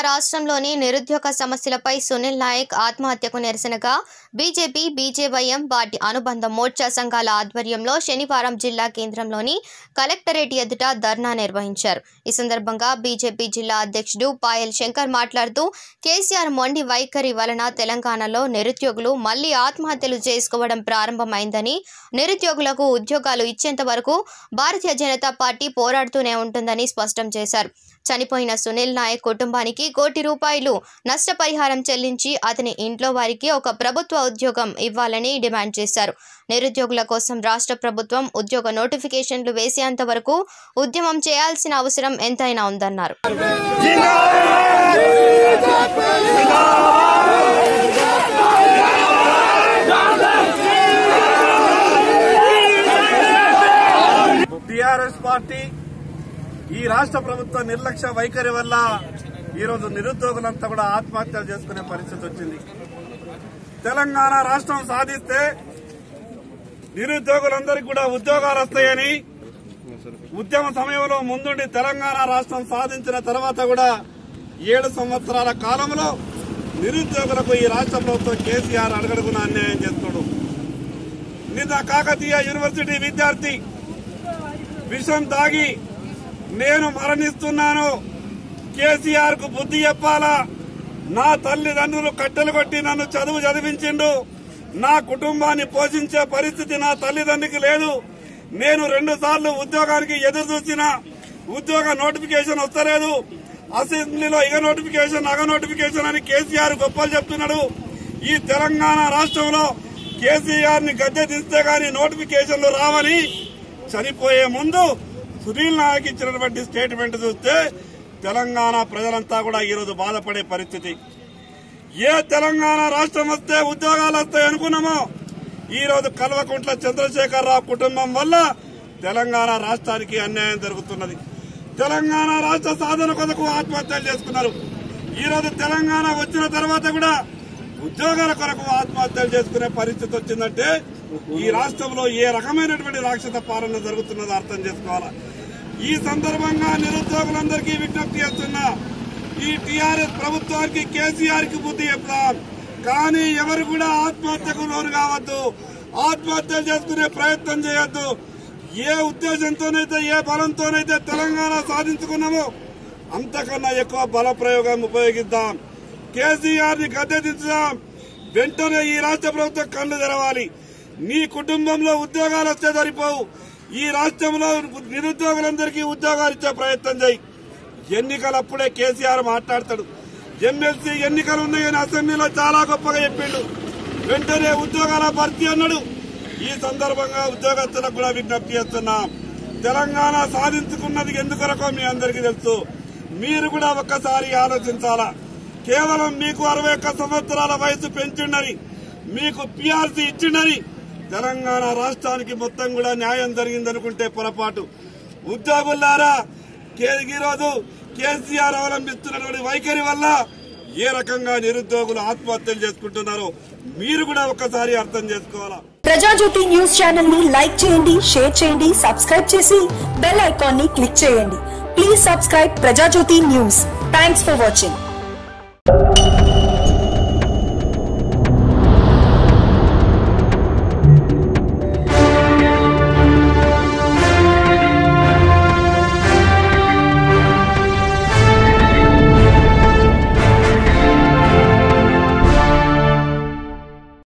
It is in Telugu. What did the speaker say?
రాష్ట్రంలోని నిరుద్యోగ సమస్యలపై సునీల్ నాయక్ ఆత్మహత్యకు నిరసనగా బీజేపీ బీజేవైఎం వాటి అనుబంధ మోర్చా సంఘాల ఆధ్వర్యంలో శనివారం జిల్లా కేంద్రంలోని కలెక్టరేట్ ఎదుట ధర్నా నిర్వహించారు ఈ సందర్భంగా బీజేపీ జిల్లా అధ్యక్షుడు పాయల్ శంకర్ మాట్లాడుతూ కేసీఆర్ మొండి వైఖరి వలన తెలంగాణలో నిరుద్యోగులు మళ్లీ ఆత్మహత్యలు చేసుకోవడం ప్రారంభమైందని నిరుద్యోగులకు ఉద్యోగాలు ఇచ్చేంత వరకు భారతీయ జనతా పార్టీ పోరాడుతూనే ఉంటుందని స్పష్టం చేశారు చనిపోయిన సునీల్ నాయక్ కుటుంబానికి కోటి రూపాయలు నష్టపరిహారం చెల్లించి అతని ఇంట్లో వారికి ఒక ప్రభుత్వ ఉద్యోగం ఇవ్వాలని డిమాండ్ చేశారు నిరుద్యోగుల కోసం రాష్ట్ర ప్రభుత్వం ఉద్యోగ నోటిఫికేషన్లు వేసేంత వరకు ఉద్యమం చేయాల్సిన అవసరం ఎంతైనా ఉందన్నారు టిఆర్ఎస్ పార్టీ ఈ రాష్ట్ర ప్రభుత్వ నిర్లక్ష్య వైఖరి వల్ల ఈరోజు నిరుద్యోగులంతా కూడా ఆత్మహత్యలు చేసుకునే పరిస్థితి వచ్చింది తెలంగాణ రాష్ట్రం సాధిస్తే నిరుద్యోగులందరికీ కూడా ఉద్యోగాలు వస్తాయని ఉద్యమ సమయంలో ముందుండి తెలంగాణ రాష్ట్రం సాధించిన తర్వాత కూడా ఏడు సంవత్సరాల కాలంలో నిరుద్యోగులకు ఈ రాష్ట్ర ప్రభుత్వం కేసీఆర్ అడగడుగున అన్యాయం చేస్తున్నాడు నిన్న కాకతీయ యూనివర్సిటీ విద్యార్థి విషం తాగి నేను మరణిస్తున్నాను కేసీఆర్ కు బుద్ధి చెప్పాలా నా తల్లిదండ్రులు కట్టెలు కొట్టి నన్ను చదువు చదివించిండు నా కుటుంబాన్ని పోషించే పరిస్థితి నా తల్లిదండ్రికి లేదు నేను రెండు సార్లు ఉద్యోగానికి ఎదురు చూసిన ఉద్యోగ నోటిఫికేషన్ వస్తలేదు అసెంబ్లీలో ఇగ నోటిఫికేషన్ అగ నోటిఫికేషన్ అని కేసీఆర్ గొప్పలు చెప్తున్నాడు ఈ తెలంగాణ రాష్ట్రంలో కేసీఆర్ ని గద్దె దిస్తే గాని నోటిఫికేషన్లు రావని చనిపోయే ముందు సునీల్ నాయక్ ఇచ్చినటువంటి స్టేట్మెంట్ చూస్తే తెలంగాణ ప్రజలంతా కూడా ఈరోజు బాధపడే పరిస్థితి ఏ తెలంగాణ రాష్ట్రం వస్తే ఉద్యోగాలు వస్తాయి అనుకున్నామో ఈ రోజు కల్వకుంట్ల చంద్రశేఖరరావు కుటుంబం వల్ల తెలంగాణ రాష్ట్రానికి అన్యాయం జరుగుతున్నది తెలంగాణ రాష్ట్ర సాధన కొరకు ఆత్మహత్యలు చేసుకున్నారు ఈ రోజు తెలంగాణ వచ్చిన తర్వాత కూడా ఉద్యోగాల కొరకు ఆత్మహత్యలు చేసుకునే పరిస్థితి వచ్చిందంటే ఈ రాష్ట్రంలో ఏ రకమైనటువంటి రాక్షస పాలన జరుగుతున్నదో అర్థం చేసుకోవాలా ఈ సందర్భంగా నిరుద్యోగులందరికీ విజ్ఞప్తి చేస్తున్నా ఈ టీఆర్ఎస్ ప్రభుత్వానికి కేసీఆర్ కి బుద్ధి చెప్తాం కానీ ఎవరు కూడా ఆత్మహత్యకు లోను కావద్దు ఆత్మహత్యలు చేసుకునే ప్రయత్నం చేయొద్దు ఏ ఉద్దేశంతోనైతే ఏ బలంతోనైతే తెలంగాణ సాధించుకున్నామో అంతకన్నా ఎక్కువ బల ప్రయోగం ఉపయోగిద్దాం కేసీఆర్ ని గద్దె దించుదాం వెంటనే ఈ రాష్ట్ర ప్రభుత్వం కళ్ళు తెరవాలి నీ కుటుంబంలో ఉద్యోగాలు వస్తే సరిపోవు ఈ రాష్ట్రంలో నిరుద్యోగులందరికీ ఉద్యోగాలు ఇచ్చే ప్రయత్నం చేయి ఎన్నికలప్పుడే కేసీఆర్ మాట్లాడతాడు ఎమ్మెల్సీ ఎన్నికలు ఉన్నాయని అసెంబ్లీలో చాలా గొప్పగా చెప్పిండు వెంటనే ఉద్యోగాల భర్తీ అన్నాడు ఈ సందర్భంగా ఉద్యోగస్తులకు కూడా విజ్ఞప్తి చేస్తున్నాం తెలంగాణ సాధించుకున్నది ఎందుకొరకో మీ అందరికీ తెలుసు మీరు కూడా ఒక్కసారి ఆలోచించాలా కేవలం మీకు అరవై ఒక్క సంవత్సరాల వయసు పెంచిండని మీకు పీఆర్సీ ఇచ్చిండని తెలంగాణ రాష్ట్రానికి మొత్తం కూడా న్యాయం జరిగిందనుకుంటే పొరపాటు ఉద్యోగులారా కే- ఈరోజు కేసీఆర్ అవలంబిస్తున్నటువంటి వైఖరి వల్ల ఏ రకంగా నిరుద్యోగులు ఆత్మహత్యలు చేసుకుంటున్నారో మీరు కూడా ఒక్కసారి అర్థం చేసుకోవాలా ప్రజాజ్యోతి న్యూస్ ఛానల్ ని లైక్ చేయండి షేర్ చేయండి సబ్స్క్రైబ్ చేసి బెల్ ఐకాన్ ని క్లిక్ చేయండి please subscribe Prajajyothi news thanks for watching